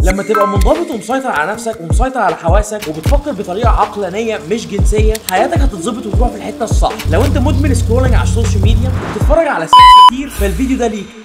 لما تبقى منضبط ومسيطر على نفسك ومسيطر على حواسك وبتفكر بطريقه عقلانيه مش جنسيه حياتك هتتظبط وتروح في الحته الصح لو انت مدمن سكرولنج على السوشيال ميديا وبتتفرج على سكس كتير فالفيديو ده ليك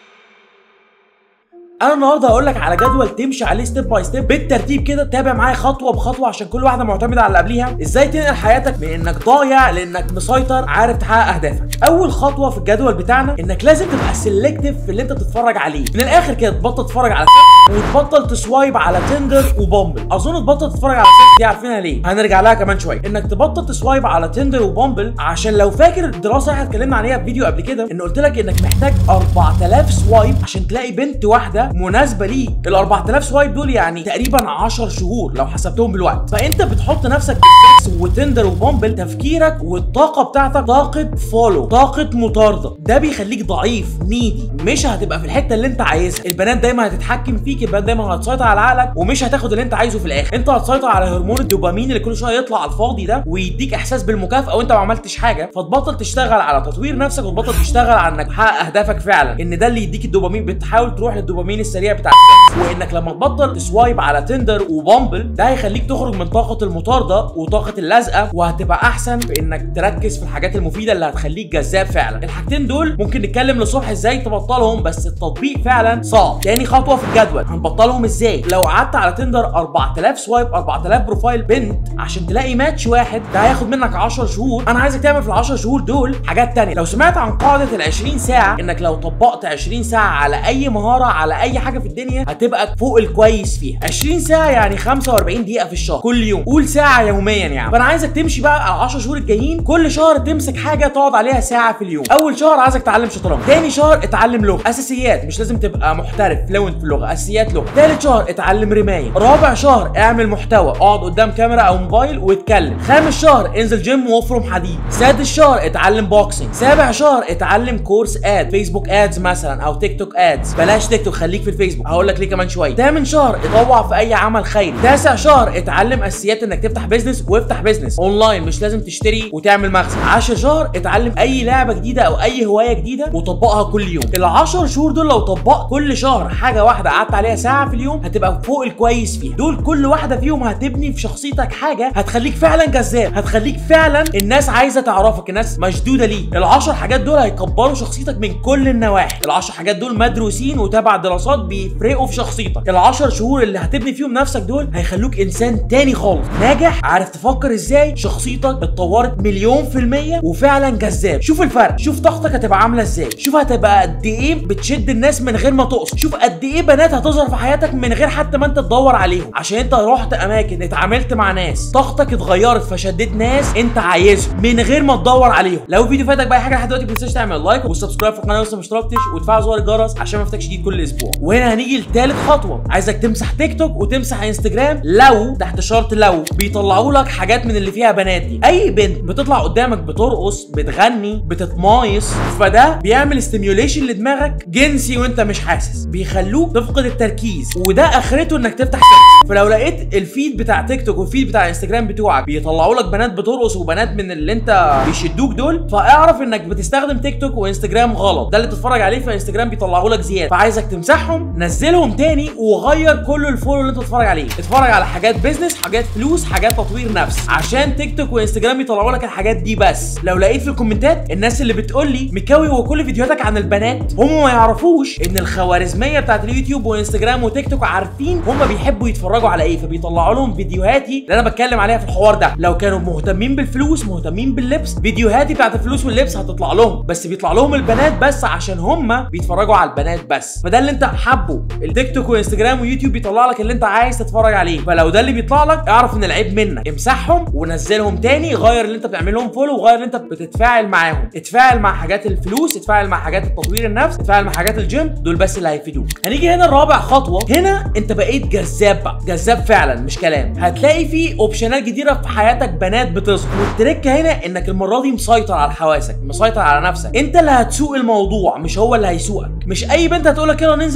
انا النهارده هقول لك على جدول تمشي عليه ستيب باي ستيب بالترتيب كده تابع معايا خطوه بخطوه عشان كل واحده معتمده على اللي قبليها ازاي تنقل حياتك من انك ضايع لانك مسيطر عارف تحقق اهدافك اول خطوه في الجدول بتاعنا انك لازم تبقى سيلكتيف في اللي انت بتتفرج عليه من الاخر كده تبطل تتفرج على سكس وتبطل تسوايب على تندر وبامبل اظن تبطل تتفرج على سكس دي عارفينها ليه هنرجع لها كمان شويه انك تبطل تسوايب على تندر وبامبل عشان لو فاكر الدراسه احنا اتكلمنا عليها في فيديو قبل كده ان قلت لك انك محتاج 4000 سوايب عشان تلاقي بنت واحده مناسبه ليك ال 4000 سوايب دول يعني تقريبا 10 شهور لو حسبتهم بالوقت فانت بتحط نفسك بالسكس وتندر وبامبل تفكيرك والطاقه بتاعتك طاقه فولو طاقه مطارده ده بيخليك ضعيف نيدي مش هتبقى في الحته اللي انت عايزها البنات دايما هتتحكم فيك البنات دايما هتسيطر على عقلك ومش هتاخد اللي انت عايزه في الاخر انت هتسيطر على هرمون الدوبامين اللي كل شويه يطلع على الفاضي ده ويديك احساس بالمكافاه وانت ما عملتش حاجه فتبطل تشتغل على تطوير نفسك وتبطل تشتغل على انك تحقق اهدافك فعلا ان ده اللي يديك الدوبامين بتحاول تروح للدوبامين السريع بتاع السكس وانك لما تبطل تسوايب على تندر وبامبل ده هيخليك تخرج من طاقه المطارده وطاقه اللزقه وهتبقى احسن في انك تركز في الحاجات المفيده اللي هتخليك جذاب فعلا الحاجتين دول ممكن نتكلم للصبح ازاي تبطلهم بس التطبيق فعلا صعب تاني خطوه في الجدول هنبطلهم ازاي لو قعدت على تندر 4000 سوايب 4000 بروفايل بنت عشان تلاقي ماتش واحد ده هياخد منك 10 شهور انا عايزك تعمل في ال 10 شهور دول حاجات تانية لو سمعت عن قاعده ال 20 ساعه انك لو طبقت 20 ساعه على اي مهاره على اي حاجه في الدنيا هتبقى فوق الكويس فيها 20 ساعه يعني 45 دقيقه في الشهر كل يوم قول ساعه يوميا يعني فانا عايزك تمشي بقى على 10 شهور الجايين كل شهر تمسك حاجه تقعد عليها ساعه في اليوم اول شهر عايزك تتعلم شطرنج تاني شهر اتعلم لغه اساسيات مش لازم تبقى محترف فلوينت في اللغه اساسيات لغه تالت شهر اتعلم رمايه رابع شهر اعمل محتوى اقعد قدام كاميرا او موبايل واتكلم خامس شهر انزل جيم وافرم حديد سادس شهر اتعلم بوكسنج سابع شهر اتعلم كورس اد فيسبوك ادز مثلا او تيك توك ادز بلاش تيك توك خليك في الفيسبوك هقول لك ليه كمان شويه تامن شهر اتطوع في اي عمل خيري تاسع شهر اتعلم اساسيات انك تفتح بيزنس وافتح بيزنس اونلاين مش لازم تشتري وتعمل مخزن 10 شهر اتعلم اي لعبه جديده او اي هوايه جديده وطبقها كل يوم ال10 شهور دول لو طبقت كل شهر حاجه واحده قعدت عليها ساعه في اليوم هتبقى فوق الكويس فيها دول كل واحده فيهم هتبني في شخصيتك حاجه هتخليك فعلا جذاب هتخليك فعلا الناس عايزه تعرفك الناس مشدوده ليك ال10 حاجات دول هيكبروا شخصيتك من كل النواحي ال10 حاجات دول مدروسين وتبع دراسات بيفرقوا في شخصيتك ال10 شهور اللي هتبني فيهم نفسك دول هيخلوك انسان تاني خالص ناجح عارف تفكر ازاي شخصيتك اتطورت مليون في المية وفعلا جذاب شوف الفرق شوف طاقتك هتبقى عامله ازاي شوف هتبقى قد ايه بتشد الناس من غير ما تقصد شوف قد ايه بنات هتظهر في حياتك من غير حتى ما انت تدور عليهم عشان انت رحت اماكن اتعاملت مع ناس طاقتك اتغيرت فشديت ناس انت عايزهم من غير ما تدور عليهم لو الفيديو فاتك باي حاجه لحد دلوقتي ما تنساش تعمل لايك وسبسكرايب في القناه لسه ما اشتركتش وتفعل زر الجرس عشان ما يفوتكش جديد كل اسبوع وهنا هنيجي لتالت خطوه عايزك تمسح تيك توك وتمسح انستجرام لو تحت شرط لو بيطلعوا لك حاجات من اللي فيها بنات دي اي بنت بتطلع قدامك بترقص بتغني بتتمايص فده بيعمل ستيميوليشن لدماغك جنسي وانت مش حاسس بيخلوك تفقد التركيز وده اخرته انك تفتح سكس فلو لقيت الفيد بتاع تيك توك والفيد بتاع انستجرام بتوعك بيطلعوا لك بنات بترقص وبنات من اللي انت بيشدوك دول فاعرف انك بتستخدم تيك توك وانستجرام غلط ده اللي تتفرج عليه في انستجرام بيطلعوا لك زياده فعايزك تمسحهم نزلهم تاني وغير كل الفولو اللي انت بتتفرج عليه اتفرج على حاجات بيزنس حاجات فلوس حاجات تطوير نفس عشان تيك توك وانستجرام يطلعوا لك الحاجات دي بس لو لقيت في الكومنتات الناس اللي بتقول لي مكاوي هو كل فيديوهاتك عن البنات هم ما يعرفوش ان الخوارزميه بتاعت اليوتيوب وانستجرام وتيك توك عارفين هم بيحبوا يتفرجوا على ايه فبيطلعوا لهم فيديوهاتي اللي انا بتكلم عليها في الحوار ده لو كانوا مهتمين بالفلوس مهتمين باللبس فيديوهاتي بتاعت الفلوس واللبس هتطلع لهم بس بيطلع لهم البنات بس عشان هم بيتفرجوا على البنات بس فده اللي انت حابه التيك توك وانستجرام ويوتيوب بيطلع لك اللي انت عايز تتفرج عليه فلو ده اللي بيطلع لك اعرف ان العيب منك امسحهم ونزلهم تاني غير اللي انت بتعمل لهم فولو وغير اللي انت بتتفاعل معاهم اتفاعل مع حاجات الفلوس اتفاعل مع حاجات التطوير النفس اتفاعل مع حاجات الجيم دول بس اللي هيفيدوك هنيجي هنا الرابع خطوه هنا انت بقيت جذاب بقى جذاب فعلا مش كلام هتلاقي في اوبشنات جديده في حياتك بنات بتظهر والتركه هنا انك المره دي مسيطر على حواسك مسيطر على نفسك انت اللي هتسوق الموضوع مش هو اللي هيسوقك مش اي بنت هتقول لك يلا ننزل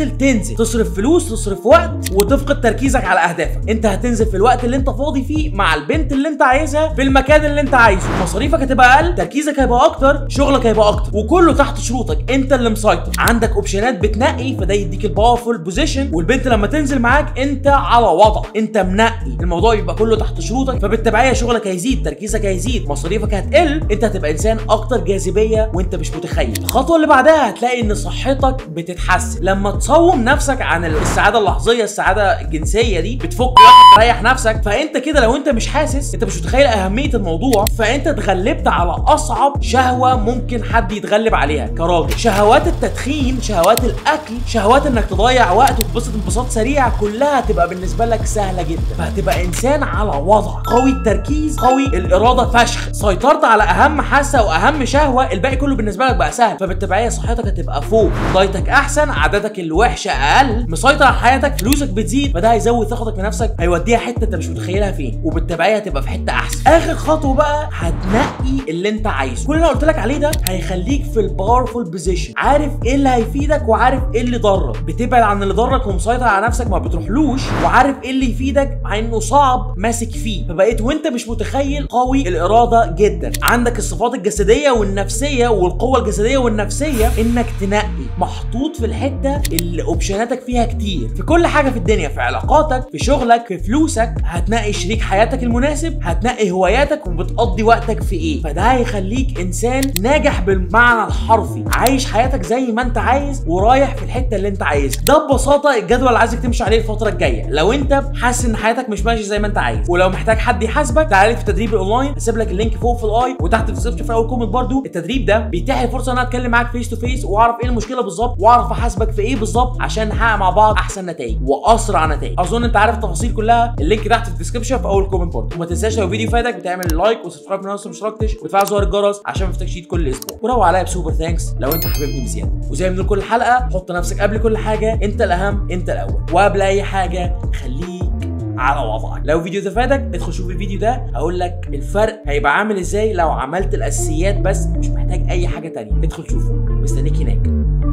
تنزل تنزل تصرف فلوس تصرف وقت وتفقد تركيزك على اهدافك انت هتنزل في الوقت اللي انت فاضي فيه مع البنت اللي انت عايزها في المكان اللي انت عايزه مصاريفك هتبقى اقل تركيزك هيبقى اكتر شغلك هيبقى اكتر وكله تحت شروطك انت اللي مسيطر عندك اوبشنات بتنقي فده يديك الباورفول بوزيشن والبنت لما تنزل معاك انت على وضع انت منقي الموضوع يبقى كله تحت شروطك فبالتبعيه شغلك هيزيد تركيزك هيزيد مصاريفك هتقل انت هتبقى انسان اكتر جاذبيه وانت مش متخيل الخطوه اللي بعدها هتلاقي ان صحتك بتتحسن لما تصوم نفسك عن السعاده اللحظيه السعاده الجنسيه دي بتفك تريح نفسك فانت كده لو انت مش حاسس انت مش متخيل اهميه الموضوع فانت اتغلبت على اصعب شهوه ممكن حد يتغلب عليها كراجل شهوات التدخين شهوات الاكل شهوات انك تضيع وقت وتبسط انبساط سريع كلها هتبقى بالنسبه لك سهله جدا فهتبقى انسان على وضع قوي التركيز قوي الاراده فشخ سيطرت على اهم حاسه واهم شهوه الباقي كله بالنسبه لك بقى سهل فبالتبعيه صحتك هتبقى فوق دايتك احسن عاداتك الوحشه اقل مسيطر على حياتك فلوسك بتزيد فده هيزود ثقتك بنفسك هيوديها حته انت مش متخيلها فين وبالتبعيه هتبقى في حته احسن اخر خطوه بقى هتنقي اللي انت عايزه كل اللي انا قلت لك عليه ده هيخليك في الباورفول بوزيشن عارف ايه اللي هيفيدك وعارف ايه اللي ضرك بتبعد عن اللي ضرك ومسيطر على نفسك ما بتروحلوش وعارف ايه اللي يفيدك مع انه صعب ماسك فيه فبقيت وانت مش متخيل قوي الاراده جدا عندك الصفات الجسديه والنفسيه والقوه الجسديه والنفسيه انك تنقي محطوط في الحته اللي اوبشناتك فيها كتير في كل حاجه في الدنيا في علاقاتك في شغلك في فلوسك هتنقي شريك حياتك المناسب هتنقي هواياتك وبتقضي وقتك في ايه فده هيخليك انسان ناجح بالمعنى الحرفي عايش حياتك زي ما انت عايز ورايح في الحته اللي انت عايزها ده ببساطه الجدول اللي عايزك تمشي عليه الفتره الجايه لو انت حاسس ان حياتك مش ماشيه زي ما انت عايز ولو محتاج حد يحاسبك تعالى لي في التدريب الاونلاين هسيب لك اللينك فوق في الاي وتحت في الديسكربشن في اول كومنت برده التدريب ده بيتيح لي فرصه ان انا اتكلم معاك فيس تو فيس واعرف ايه المشكله بالظبط واعرف احاسبك في ايه بالظبط عشان نحقق مع بعض احسن نتائج واسرع نتائج اظن انت عارف التفاصيل كلها اللينك تحت في الديسكربشن في اول كومنت برده وما تنساش لو الفيديو فادك بتعمل لايك وسبسكرايب لو لسه ما اشتركتش وتفعل زر الجرس عشان ما يفوتكش كل اسبوع وروق عليا بسوبر ثانكس لو انت حاببني بزياده وزي ما بنقول كل حلقه حط نفسك قبل كل حاجه انت الاهم انت الاول وقبل اي حاجه خليك على وضعك لو الفيديو ده فادك ادخل شوف الفيديو ده هقول لك الفرق هيبقى عامل ازاي لو عملت الاساسيات بس مش محتاج اي حاجه تانية ادخل شوفه مستنيك هناك